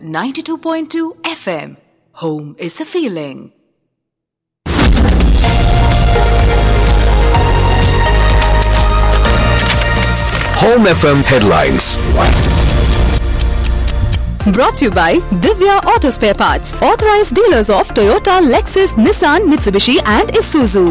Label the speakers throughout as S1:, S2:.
S1: 92.2 FM. Home is a feeling.
S2: Home FM headlines.
S1: Brought to you by Divya Auto Spare Parts, authorized dealers of Toyota, Lexus, Nissan, Mitsubishi, and Isuzu.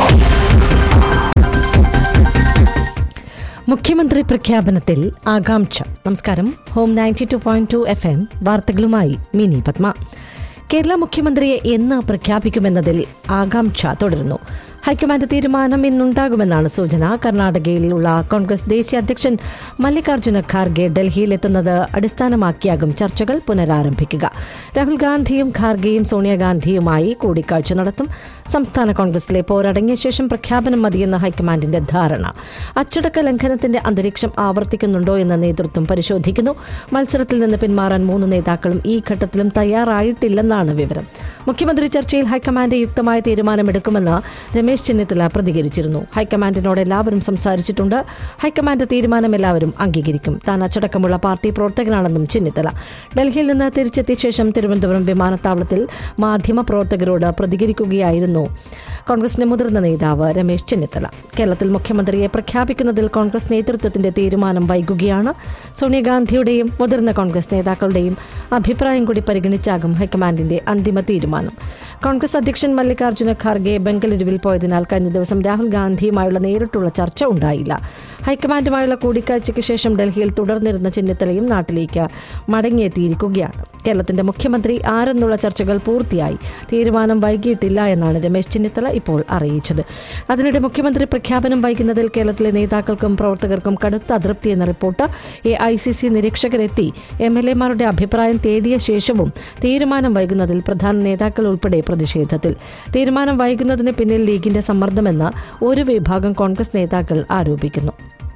S3: മുഖ്യമന്ത്രി പ്രഖ്യാപനത്തിൽ ആകാംക്ഷ നമസ്കാരം home ninety two point two F M വാർത്തകളുമായി മിനി പത്മ കേരള മുഖ്യമന്ത്രിയെ എന്ന് പ്രഖ്യാപിക്കുമെന്നതിൽ ആകാംക്ഷ തുടരുന്നു high command തീരുമാനം ഇന്നുണ്ടാകുമെന്നാണ് സൂചന കർണാടകയിലുള്ള കോൺഗ്രസ് ദേശീയ അധ്യക്ഷൻ മല്ലികാർജ്ജുന ഖാർഗെ ഡൽഹിയിലെത്തുന്നത് അടിസ്ഥാനമാക്കിയാകും ചർച്ചകൾ പുനരാരംഭിക്കുക രാഹുൽ ഗാന്ധിയും ഖാർഗെയും സോണിയാഗാന്ധിയുമായി കൂടിക്കാഴ്ച നടത്തും സംസ്ഥാന കോൺഗ്രസിലെ പോരടങ്ങിയ ശേഷം പ്രഖ്യാപനം മതിയെന്ന ഹൈക്കമാൻഡിന്റെ ധാരണ അച്ചടക്ക ലംഘനത്തിന്റെ അന്തരീക്ഷം ആവർത്തിക്കുന്നുണ്ടോ എന്ന് നേതൃത്വം പരിശോധിക്കുന്നു മത്സരത്തിൽ നിന്ന് പിന്മാറാൻ മൂന്ന് നേതാക്കളും ഈ ഘട്ടത്തിലും തയ്യാറായിട്ടില്ലെന്നാണ് വിവരം മുഖ്യമന്ത്രി ചർച്ചയിൽ ഹൈക്കമാൻഡ് യുക്തമായ തീരുമാനമെടുക്കുമെന്ന് രമേശ് ചെന്നിത്തല പ്രതികരിച്ചിരുന്നു ഹൈക്കമാൻഡിനോട് എല്ലാവരും സംസാരിച്ചിട്ടുണ്ട് ഹൈക്കമാൻഡ് തീരുമാനം എല്ലാവരും അംഗീകരിക്കും താൻ അച്ചടക്കമുള്ള പാർട്ടി പ്രവർത്തകനാണെന്നും ചെന്നിത്തല ഡൽഹിയിൽ നിന്ന് തിരിച്ചെത്തിയ ശേഷം തിരുവനന്തപുരം വിമാനത്താവളത്തിൽ മാധ്യമ പ്രവർത്തകരോട് പ്രതികരിക്കുകയായിരുന്നു കോൺഗ്രസിന്റെ മുതിർന്ന നേതാവ് രമേശ് ചെന്നിത്തല കേരളത്തിൽ മുഖ്യമന്ത്രിയെ പ്രഖ്യാപിക്കുന്നതിൽ കോൺഗ്രസ് നേതൃത്വത്തിന്റെ തീരുമാനം വൈകുകയാണ് സോണിയാഗാന്ധിയുടെയും മുതിർന്ന കോൺഗ്രസ് നേതാക്കളുടെയും അഭിപ്രായം കൂടി പരിഗണിച്ചാകും ഹൈക്കമാൻഡിന്റെ അന്തിമ തീരുമാനം കോൺഗ്രസ് അധ്യക്ഷൻ മല്ലികാർജ്ജുന ഖാർഗെ ബംഗളൂരുവിൽ പോയതിനാൽ കഴിഞ്ഞ ദിവസം രാഹുൽ ഗാന്ധിയുമായുള്ള നേരിട്ടുള്ള ചർച്ച ഉണ്ടായില്ല ഹൈക്കമാൻഡുമായുള്ള കൂടിക്കാഴ്ചയ്ക്ക് ശേഷം ഡൽഹിയിൽ തുടർന്നിരുന്ന ചെന്നിത്തലയും നാട്ടിലേക്ക് മടങ്ങിയെത്തിയിരിക്കുകയാണ് കേരളത്തിന്റെ മുഖ്യമന്ത്രി ആരെന്നുള്ള ചർച്ചകൾ പൂർത്തിയായി തീരുമാനം വൈകിയിട്ടില്ല എന്നാണ് രമേശ് ചെന്നിത്തല ഇപ്പോൾ അറിയിച്ചത് അതിനിടെ മുഖ്യമന്ത്രി പ്രഖ്യാപനം വൈകുന്നതിൽ കേരളത്തിലെ നേതാക്കൾക്കും പ്രവർത്തകർക്കും കടുത്ത അതൃപ്തി എന്ന report A I C C നിരീക്ഷകരെത്തി എം എൽ എമാരുടെ അഭിപ്രായം തേടിയ ശേഷവും തീരുമാനം വൈകുന്നതിൽ പ്രധാന നേതാക്കൾ ഉൾപ്പെടെ പ്രതിഷേധത്തിൽ തീരുമാനം വൈകുന്നതിന് പിന്നിൽ ലീഗിന്റെ സമ്മർദ്ദമെന്ന് ഒരു വിഭാഗം കോൺഗ്രസ് നേതാക്കൾ ആരോപിക്കുന്നു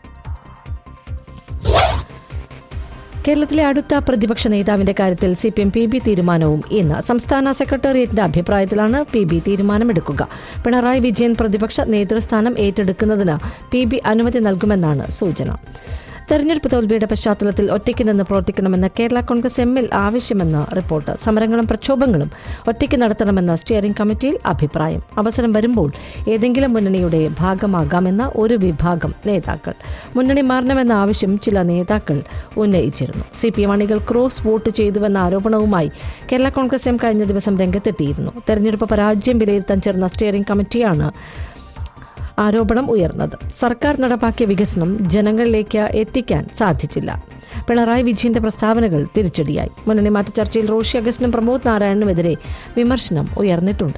S3: കേരളത്തിലെ അടുത്ത പ്രതിപക്ഷ നേതാവിന്റെ കാര്യത്തിൽ C P M P B തീരുമാനവും ഇന്ന് സംസ്ഥാന സെക്രട്ടേറിയറ്റിന്റെ അഭിപ്രായത്തിലാണ് പി ബി തീരുമാനമെടുക്കുക പിണറായി വിജയൻ പ്രതിപക്ഷ നേതൃസ്ഥാനം ഏറ്റെടുക്കുന്നതിന് പി ബി അനുമതി നൽകുമെന്നാണ് സൂചന തെരഞ്ഞെടുപ്പ് തോൽവിയുടെ പശ്ചാത്തലത്തിൽ ഒറ്റയ്ക്ക് നിന്ന് പ്രവർത്തിക്കണമെന്ന് കേരള കോൺഗ്രസ് എമ്മിൽ ആവശ്യമെന്ന് റിപ്പോർട്ട് സമരങ്ങളും പ്രക്ഷോഭങ്ങളും ഒറ്റയ്ക്ക് നടത്തണമെന്ന് സ്റ്റിയറിംഗ് കമ്മിറ്റിയിൽ അഭിപ്രായം അവസരം വരുമ്പോൾ ഏതെങ്കിലും മുന്നണിയുടെ ഭാഗമാകാമെന്ന ഒരു വിഭാഗം നേതാക്കൾ മുന്നണി മാറണമെന്ന ആവശ്യം ചില നേതാക്കൾ ഉന്നയിച്ചിരുന്നു സി പി എം അണികൾ ക്രോസ് വോട്ട് ചെയ്തുവെന്ന ആരോപണവുമായി കേരള കോൺഗ്രസ് എം കഴിഞ്ഞ ദിവസം രംഗത്തെത്തിയിരുന്നു തെരഞ്ഞെടുപ്പ് പരാജയം വിലയിരുത്താൻ ചേർന്ന സ്റ്റിയറിംഗ് കമ്മിറ്റിയാണ് ആരോപണം ഉയർന്നത് സർക്കാർ നടപ്പാക്കിയ വികസനം ജനങ്ങളിലേക്ക് എത്തിക്കാൻ സാധിച്ചില്ല പിണറായി വിജയന്റെ പ്രസ്താവനകൾ തിരിച്ചടിയായി മുന്നണി മാറ്റ ചർച്ചയിൽ റോഷി അഗസ്റ്റിനും പ്രമോദ് നാരായണനുമെതിരെ വിമർശനം ഉയർന്നിട്ടുണ്ട്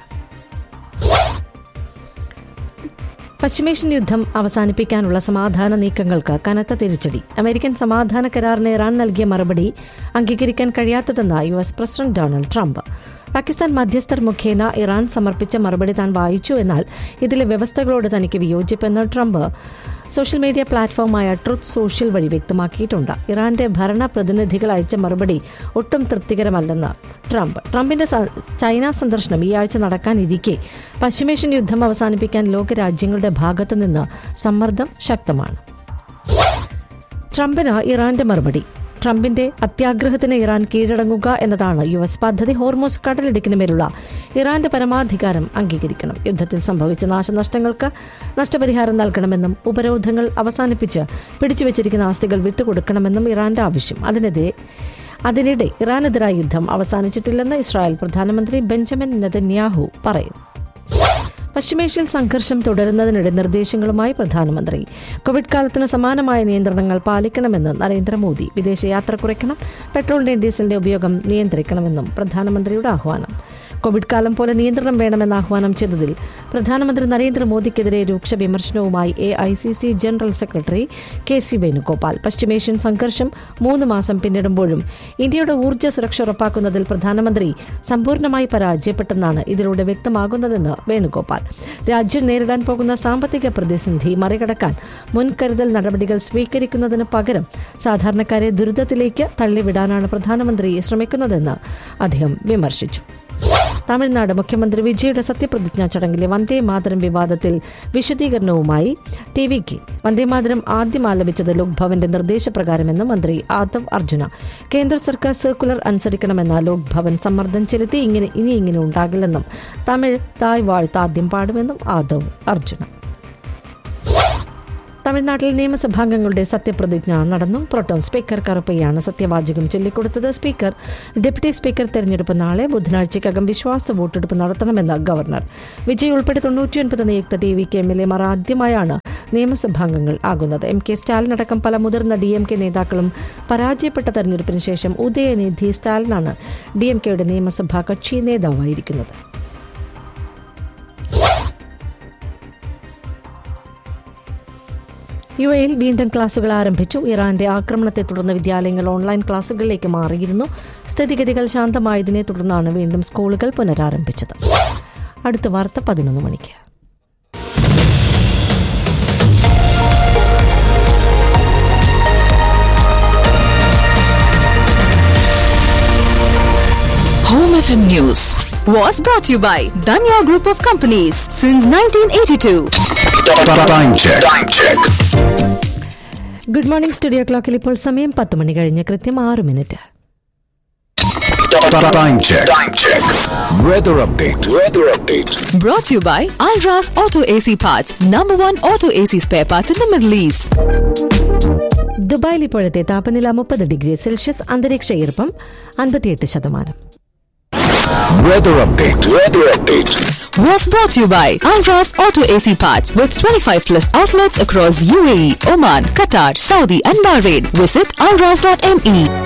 S3: പശ്ചിമേഷ്യൻ യുദ്ധം അവസാനിപ്പിക്കാനുള്ള സമാധാന നീക്കങ്ങൾക്ക് കനത്ത തിരിച്ചടി അമേരിക്കൻ സമാധാന കരാറിന് ഇറാൻ നൽകിയ മറുപടി അംഗീകരിക്കാൻ കഴിയാത്തതെന്ന് U S president Donald Trump Pakistan മധ്യസ്ഥർ മുഖേന ഇറാൻ സമർപ്പിച്ച മറുപടി താൻ വായിച്ചു എന്നാൽ ഇതിലെ വ്യവസ്ഥകളോട് തനിക്ക് വിയോജിപ്പെന്ന് ട്രംപ് സോഷ്യൽ മീഡിയ പ്ലാറ്റ്ഫോമായ ട്രുത്ത് സോഷ്യൽ വഴി വ്യക്തമാക്കിയിട്ടുണ്ട് ഇറാന്റെ ഭരണ പ്രതിനിധികൾ അയച്ച മറുപടി ഒട്ടും തൃപ്തികരമല്ലെന്ന് ട്രംപ് ട്രംപിന്റെ സ- ചൈന സന്ദർശനം ഈ ആഴ്ച നടക്കാനിരിക്കെ പശ്ചിമേഷ്യൻ യുദ്ധം അവസാനിപ്പിക്കാൻ ലോകരാജ്യങ്ങളുടെ ഭാഗത്തുനിന്ന് സമ്മർദ്ദം ശക്തമാണ് ട്രംപിന് ഇറാന്റെ മറുപടി ട്രംപിന്റെ അത്യാഗ്രഹത്തിന് ഇറാൻ കീഴടങ്ങുക എന്നതാണ് യു എസ് പദ്ധതി ഹോർമോസ് കടലിടുക്കിന് മേലുള്ള ഇറാന്റെ പരമാധികാരം അംഗീകരിക്കണം യുദ്ധത്തിൽ സംഭവിച്ച നാശനഷ്ടങ്ങൾക്ക് നഷ്ടപരിഹാരം നൽകണമെന്നും ഉപരോധങ്ങൾ അവസാനിപ്പിച്ച് പിടിച്ചുവച്ചിരിക്കുന്ന ആസ്തികൾ വിട്ടുകൊടുക്കണമെന്നും ഇറാന്റെ ആവശ്യം അതിനെതിരെ അതിനിടെ ഇറാനെതിരായ യുദ്ധം അവസാനിച്ചിട്ടില്ലെന്ന് ഇസ്രായേൽ പ്രധാനമന്ത്രി ബെഞ്ചമിൻ നെതന്യാഹു പറയുന്നു പശ്ചിമേഷ്യയിൽ സംഘർഷം തുടരുന്നതിനിടെ നിർദ്ദേശങ്ങളുമായി പ്രധാനമന്ത്രി കോവിഡ് കാലത്തിന് സമാനമായ നിയന്ത്രണങ്ങൾ പാലിക്കണമെന്ന് നരേന്ദ്രമോദി വിദേശയാത്ര കുറയ്ക്കണം പെട്രോളിന്റെയും ഡീസലിന്റെ ഉപയോഗം നിയന്ത്രിക്കണമെന്നും പ്രധാനമന്ത്രിയുടെ ആഹ്വാനം കോവിഡ് കാലം പോലെ നിയന്ത്രണം വേണമെന്ന് ആഹ്വാനം ചെയ്തതിൽ പ്രധാനമന്ത്രി നരേന്ദ്രമോദിക്കെതിരെ രൂക്ഷ വിമർശനവുമായി A I C C general secretary K C Venugopal പശ്ചിമേഷ്യൻ സംഘർഷം മൂന്ന് മാസം പിന്നിടുമ്പോഴും ഇന്ത്യയുടെ ഊർജ്ജ സുരക്ഷ ഉറപ്പാക്കുന്നതിൽ പ്രധാനമന്ത്രി സമ്പൂർണ്ണമായി പരാജയപ്പെട്ടെന്നാണ് ഇതിലൂടെ വ്യക്തമാകുന്നതെന്ന് വേണുഗോപാൽ രാജ്യം നേരിടാൻ പോകുന്ന സാമ്പത്തിക പ്രതിസന്ധി മറികടക്കാൻ മുൻകരുതൽ നടപടികൾ സ്വീകരിക്കുന്നതിന് പകരം സാധാരണക്കാരെ ദുരിതത്തിലേക്ക് തള്ളിവിടാനാണ് പ്രധാനമന്ത്രി ശ്രമിക്കുന്നതെന്ന് അദ്ദേഹം വിമർശിച്ചു തമിഴ്നാട് മുഖ്യമന്ത്രി വിജയുടെ സത്യപ്രതിജ്ഞാ ചടങ്ങിലെ വന്ദേ മാതരം വിവാദത്തിൽ വിശദീകരണവുമായി ടി വിക്ക് വന്ദേമാതരം ആദ്യം ആലപിച്ചത് ലോക്ഭവന്റെ നിർദ്ദേശപ്രകാരമെന്ന് മന്ത്രി ആദവ് അർജുന കേന്ദ്ര സർക്കാർ സർക്കുലർ അനുസരിക്കണമെന്ന ലോക്ഭവൻ സമ്മർദ്ദം ചെലുത്തി ഇങ്ങനെ ഇനി ഇങ്ങനെ ഉണ്ടാകില്ലെന്നും തമിഴ് തായ് വാഴ്ത്ത് ആദ്യം പാടുമെന്നും ആദവ് അർജുന തമിഴ്നാട്ടിൽ നിയമസഭാംഗങ്ങളുടെ സത്യപ്രതിജ്ഞ നടന്നു പ്രോട്ടോൺ സ്പീക്കർ കറുപ്പയ്യാണ് സത്യവാചകം ചൊല്ലിക്കൊടുത്തത് സ്പീക്കർ ഡെപ്യൂട്ടി സ്പീക്കർ തെരഞ്ഞെടുപ്പ് നാളെ ബുധനാഴ്ചയ്ക്കകം വിശ്വാസ വോട്ടെടുപ്പ് നടത്തണമെന്ന് ഗവർണർ വിജയ് ഉൾപ്പെടെ തൊണ്ണൂറ്റിയൊൻപത് നിയുക്ത ടി വി കെ എം എൽ എമാർ ആദ്യമായാണ് നിയമസഭാംഗങ്ങൾ ആകുന്നത് എം കെ സ്റ്റാലിൻ അടക്കം പല മുതിർന്ന ഡി എം കെ നേതാക്കളും പരാജയപ്പെട്ട തെരഞ്ഞെടുപ്പിന് ശേഷം ഉദയനിധി സ്റ്റാലിനാണ് ഡി എം കെയുടെ നിയമസഭാ കക്ഷി നേതാവായിരിക്കുന്നത് യു എയിൽ വീണ്ടും ക്ലാസുകൾ ആരംഭിച്ചു ഇറാന്റെ ആക്രമണത്തെ തുടർന്ന് വിദ്യാലയങ്ങൾ ഓൺലൈൻ ക്ലാസുകളിലേക്ക് മാറിയിരുന്നു സ്ഥിതിഗതികൾ ശാന്തമായതിനെ തുടർന്നാണ് വീണ്ടും സ്കൂളുകൾ പുനരാരംഭിച്ചത് അടുത്ത വാർത്ത പതിനൊന്ന് മണിക്ക്
S1: Home FM News was brought to you by Danya Group of Companies since 1982.
S2: Time check. Time check.
S3: Good morning studio ക്ലോക്കിൽ ഇപ്പോൾ സമയം പത്ത് മണി കഴിഞ്ഞ് കൃത്യം ആറ് minute
S2: Time check. Time check. Weather update. Weather update.
S1: Brought to you by Alras Auto AC Parts, number one auto AC spare parts in the Middle East.
S3: ദുബായിൽ ഇപ്പോഴത്തെ താപനില മുപ്പത് ഡിഗ്രി സെൽഷ്യസ് അന്തരീക്ഷ ഈർപ്പം അൻപത്തിയെട്ട് ശതമാനം
S2: Weather update. Weather update.
S1: Was brought to you by Alras Auto AC Parts with 25 plus outlets across UAE, Oman, Qatar, Saudi, and Bahrain. Visit alras.me.